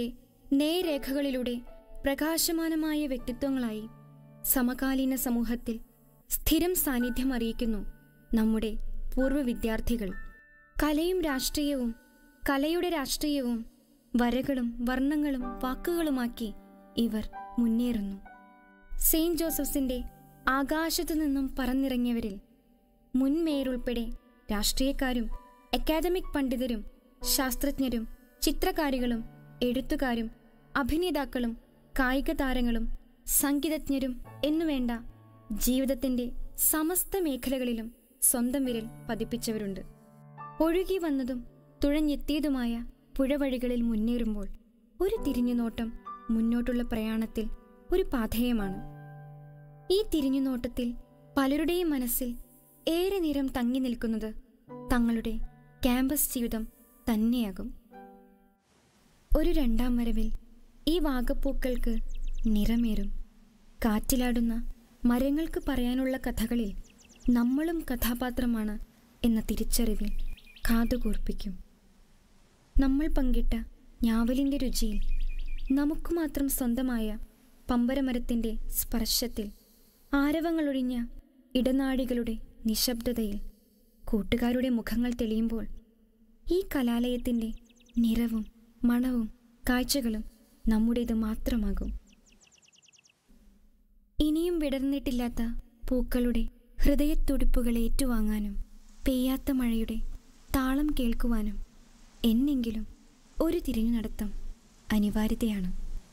നേരേഖകളിലൂടെ പ്രകാശമാനമായ വ്യക്തിത്വങ്ങളായി സമകാലീന സമൂഹത്തിൽ സ്ഥിരം സാന്നിധ്യം അറിയിക്കുന്നു നമ്മുടെ പൂർവ്വ വിദ്യാർത്ഥികൾ കലയും രാഷ്ട്രീയവും കലയുടെ രാഷ്ട്രീയവും വരകളും വർണ്ണങ്ങളും വാക്കുകളുമാക്കി ഇവർ മുന്നേറുന്നു സെയിന്റ് ജോസഫ്സിന്റെ ആകാശത്തു നിന്നും പറന്നിറങ്ങിയവരിൽ മുൻ മേയറുൾപ്പെടെ രാഷ്ട്രീയക്കാരും അക്കാദമിക് പണ്ഡിതരും ശാസ്ത്രജ്ഞരും ചിത്രകാരികളും എഴുത്തുകാരും അഭിനേതാക്കളും കായിക താരങ്ങളും സംഗീതജ്ഞരും എന്നുവേണ്ട ജീവിതത്തിന്റെ സമസ്ത മേഖലകളിലും സ്വന്തം വിരൽ പതിപ്പിച്ചവരുണ്ട് ഒഴുകി വന്നതും തുഴഞ്ഞെത്തിയതുമായ പുഴവഴികളിൽ മുന്നേറുമ്പോൾ ഒരു തിരിഞ്ഞുനോട്ടം മുന്നോട്ടുള്ള പ്രയാണത്തിൽ ഒരു പാഥേയമാണ് ഈ തിരിഞ്ഞുനോട്ടത്തിൽ പലരുടെയും മനസ്സിൽ ഏറെ നേരം തങ്ങി നിൽക്കുന്നത് തങ്ങളുടെ ക്യാമ്പസ് ജീവിതം തന്നെയാകും ഒരു രണ്ടാം വരവിൽ ഈ വാഗപ്പൂക്കൾക്ക് നിറമേറും കാറ്റിലാടുന്ന മരങ്ങൾക്ക് പറയാനുള്ള കഥകളിൽ നമ്മളും കഥാപാത്രമാണ് എന്ന തിരിച്ചറിവിൽ കാതുകൂർപ്പിക്കും നമ്മൾ പങ്കിട്ട ഞാവലിൻ്റെ രുചിയിൽ നമുക്ക് മാത്രം സ്വന്തമായ പമ്പരമരത്തിൻ്റെ സ്പർശത്തിൽ ആരവങ്ങളൊഴിഞ്ഞ ഇടനാഴികളുടെ നിശബ്ദതയിൽ കൂട്ടുകാരുടെ മുഖങ്ങൾ തെളിയുമ്പോൾ ഈ കലാലയത്തിൻ്റെ നിറവും മണവും കാഴ്ചകളും നമ്മുടേത് മാത്രമാകും ഇനിയും വിടർന്നിട്ടില്ലാത്ത പൂക്കളുടെ ഹൃദയത്തുടിപ്പുകൾ ഏറ്റുവാങ്ങാനും പെയ്യാത്ത മഴയുടെ താളം കേൾക്കുവാനും എന്നെങ്കിലും ഒരു തിരിഞ്ഞു നടത്തം അനിവാര്യതയാണ്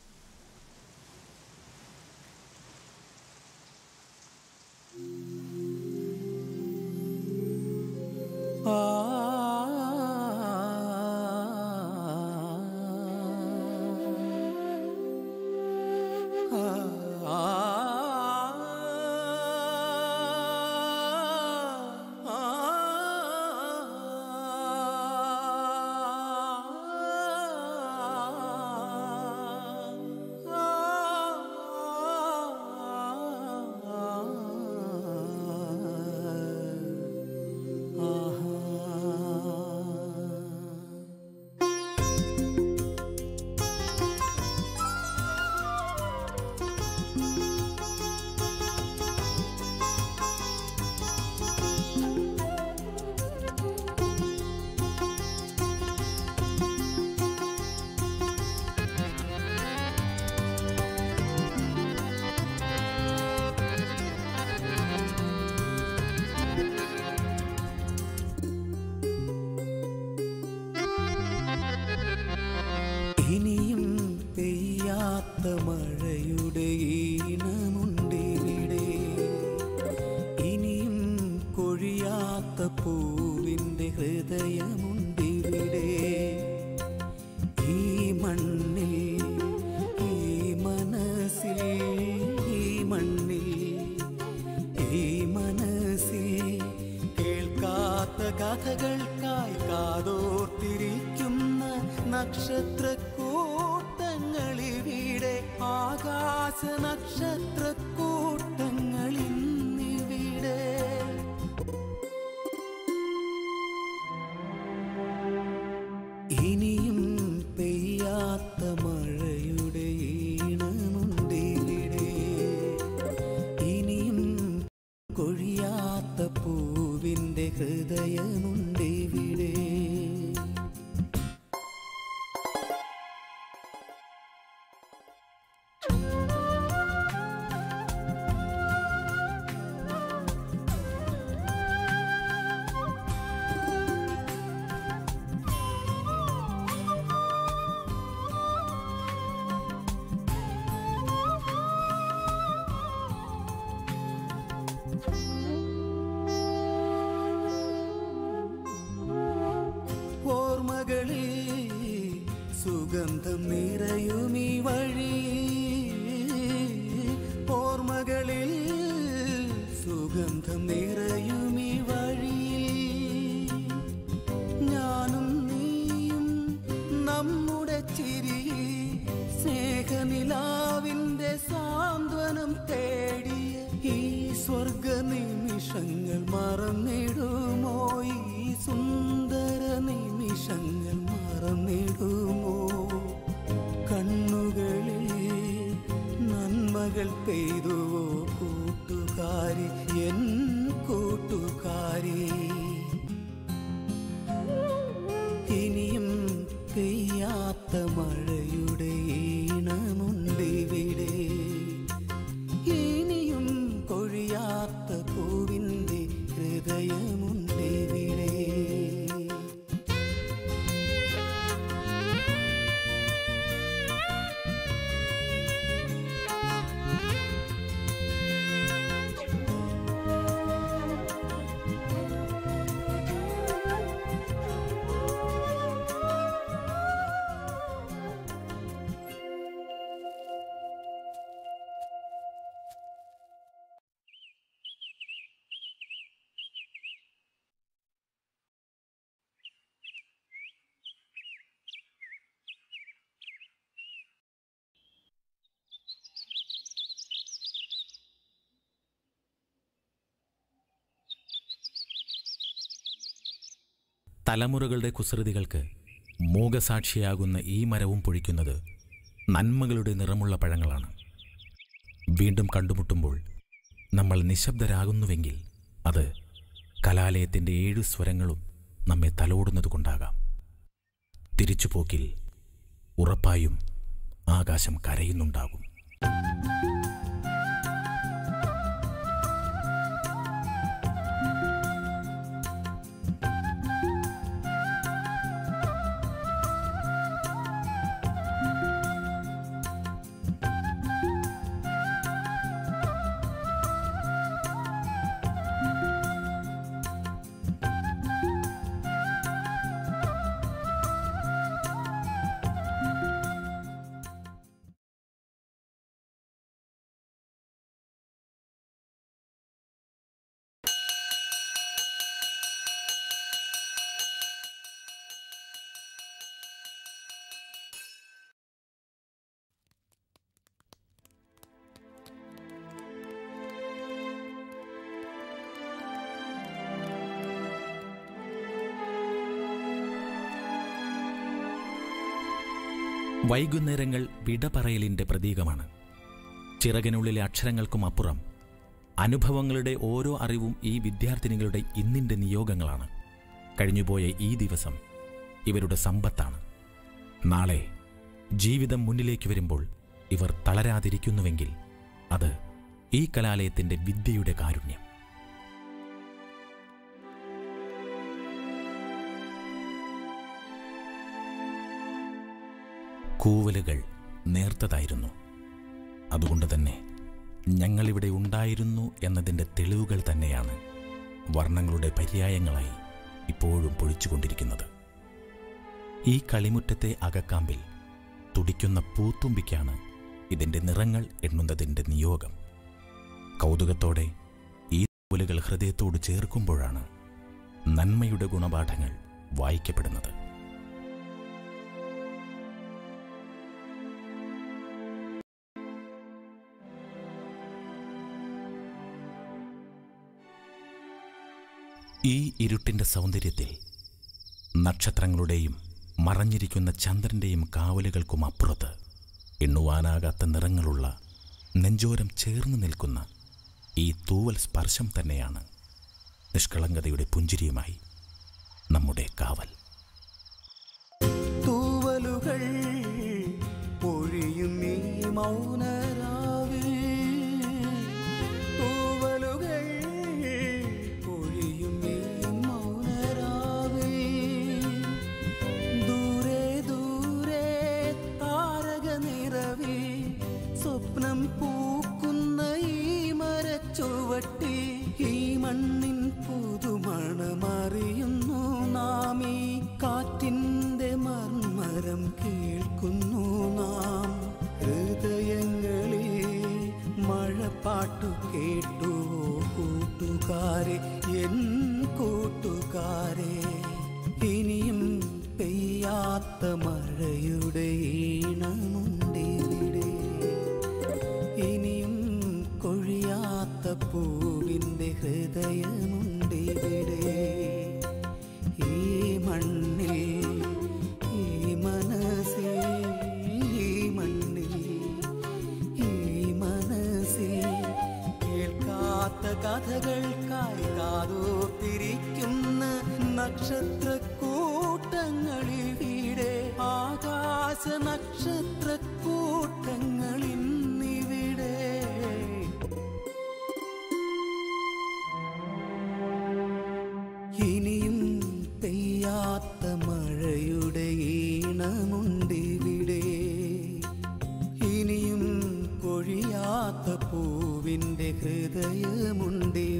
ഇനിയും പെയ്യാത്ത മഴയുടെ ഈണമുണ്ടിവിടെ ഇനിയും കൊഴിയാത്ത പൂവിൻ്റെ ഹൃദയമുണ്ടിവിടെ ഈ മണ്ണിൽ ഈ മനസ്സിൽ ഈ മണ്ണിൽ ഈ മനസ്സിൽ കേൾക്കാത്ത കഥകൾക്കായി കാതോർത്തിരിക്കുന്ന നക്ഷത്രക്കൂട്ടങ്ങളിവിടെ ആകാശ നക്ഷത്രക്കൂട്ടങ്ങളിന്നിവിടെ ഇനിയും പെയ്യാത്ത മഴയുടെ ഈണമുണ്ടിവിടെ ഇനിയും കൊഴിയാത്ത പൂവിൻ്റെ ഹൃദയമുണ്ടിവിടെ ഓർമ്മകളിൽ സുഗന്ധം നിറയുമീ വഴി ഓർമ്മകളിൽ സുഗന്ധം നിറയുമീ വഴി ഞാനും നീയും നമ്മുടെ ചിരി സ്നേഹനിലാവിൻ്റെ സാന്ത്വനം തേടിയ ഈ സ്വർഗ നിമിഷങ്ങൾ മറന്നിടുമോ ഈ സുന്ദര നിമിഷങ്ങൾ മറന്നിടുമോ കണ്ണുകളിൽ നന്മകൾ പെയ്തുവോ കൂട്ടുകാ കൂട്ടുകാരി എൻ കൂട്ടുകാരി ഇനിയും പെയ്യാത്ത മഴയുടെ ഈണമുണ്ടിവിടെ ഇനിയും കൊഴിയാത്ത പൂവിൻ്റെ ഹൃദയമുണ്ടിവിടെ തലമുറകളുടെ കുസൃതികൾക്ക് മൂകസാക്ഷിയാകുന്ന ഈ മരവും പൊഴിക്കുന്നത് നന്മകളുടെ നിറമുള്ള പഴങ്ങളാണ് വീണ്ടും കണ്ടുമുട്ടുമ്പോൾ നമ്മൾ നിശബ്ദരാകുന്നുവെങ്കിൽ അത് കലാലയത്തിൻ്റെ ഏഴു സ്വരങ്ങളും നമ്മെ തലോടുന്നത് കൊണ്ടാകാം തിരിച്ചുപോക്കിൽ ഉറപ്പായും ആകാശം കരയുന്നുണ്ടാകും വൈകുന്നേരങ്ങൾ വിട പറയലിൻ്റെ പ്രതീകമാണ് ചിറകിനുള്ളിലെ അക്ഷരങ്ങൾക്കും അപ്പുറം അനുഭവങ്ങളുടെ ഓരോ അറിവും ഈ വിദ്യാർത്ഥിനികളുടെ ഇന്നിൻ്റെ നിയോഗങ്ങളാണ് കഴിഞ്ഞുപോയ ഈ ദിവസം ഇവരുടെ സമ്പത്താണ് നാളെ ജീവിതം മുന്നിലേക്ക് വരുമ്പോൾ ഇവർ തളരാതിരിക്കുന്നുവെങ്കിൽ അത് ഈ കലാലയത്തിൻ്റെ വിദ്യയുടെ കാരുണ്യം കൂവലുകൾ നേർത്തതായിരുന്നു അതുകൊണ്ട് തന്നെ ഞങ്ങളിവിടെ ഉണ്ടായിരുന്നു എന്നതിൻ്റെ തെളിവുകൾ തന്നെയാണ് വർണ്ണങ്ങളുടെ പര്യായങ്ങളായി ഇപ്പോഴും പൊഴിച്ചുകൊണ്ടിരിക്കുന്നത് ഈ കളിമുറ്റത്തെ അകക്കാമ്പിൽ തുടിക്കുന്ന പൂത്തുമ്പിക്കാണ് ഇതിൻ്റെ നിറങ്ങൾ എണ്ണുന്നതിൻ്റെ നിയോഗം കൗതുകത്തോടെ ഈ പൂലുകൾ ഹൃദയത്തോട് ചേർക്കുമ്പോഴാണ് നന്മയുടെ ഗുണപാഠങ്ങൾ വായിക്കപ്പെടുന്നത് ഈ ഇരുട്ടിൻ്റെ സൗന്ദര്യത്തിൽ നക്ഷത്രങ്ങളുടെയും മറഞ്ഞിരിക്കുന്ന ചന്ദ്രൻ്റെയും കാവലുകൾക്കും അപ്പുറത്ത് എണ്ണുവാനാകാത്ത നിറങ്ങളുള്ള നെഞ്ചോരം ചേർന്ന് നിൽക്കുന്ന ഈ തൂവൽ സ്പർശം തന്നെയാണ് നിഷ്കളങ്കതയുടെ പുഞ്ചിരിയുമായി നമ്മുടെ കാവൽ തൂവലുകൾ പൊഴിയും ഈ മൗനരാവിൽ തൂവലുകൾ പൊഴിയും ഈ മൗനരാവിൽ ദൂരെ ദൂരെ താരക നിറവിൽ സ്വപ്നം പൂക്കുന്ന ഈ മരച്ചുവട്ടി ഈ മണ്ണിൻ പുതുമണമറിയുന്നു നാം ഈ കാറ്റിൻ്റെ മർമരം കേൾക്കുന്നു നാം ഹൃദയങ്ങളിൽ മഴപ്പാട്ടു കേട്ടുവോ കൂട്ടുകാരെ എൻ കൂട്ടുകാരെ ഇനിയും പെയ്യാത്ത മഴയുടെ ഈണമുണ്ടിവിടെ ഇനിയും കൊഴിയാത്ത പൂവിൻ്റെ ഹൃദയമുണ്ടിവിടെ ഈ മണ്ണിൽ ഈ മനസ്സിൽ ഈ മണ്ണിൽ ഈ മനസ്സിൽ കേൾക്കാത്ത കഥകൾക്കായി കാതോത്തിരിക്കുന്ന നക്ഷത്രക്കൂട്ടങ്ങളിവിടെ ആകാശ നക്ഷത്രക്കൂട്ടങ്ങളിന്നിവിടെ ഇനിയും പെയ്യാത്ത മഴയുടെ ഈണമുണ്ടിവിടെ ഇനിയും കൊഴിയാത്ത പൂവിൻ്റെ ഹൃദയമുണ്ടിവിടെ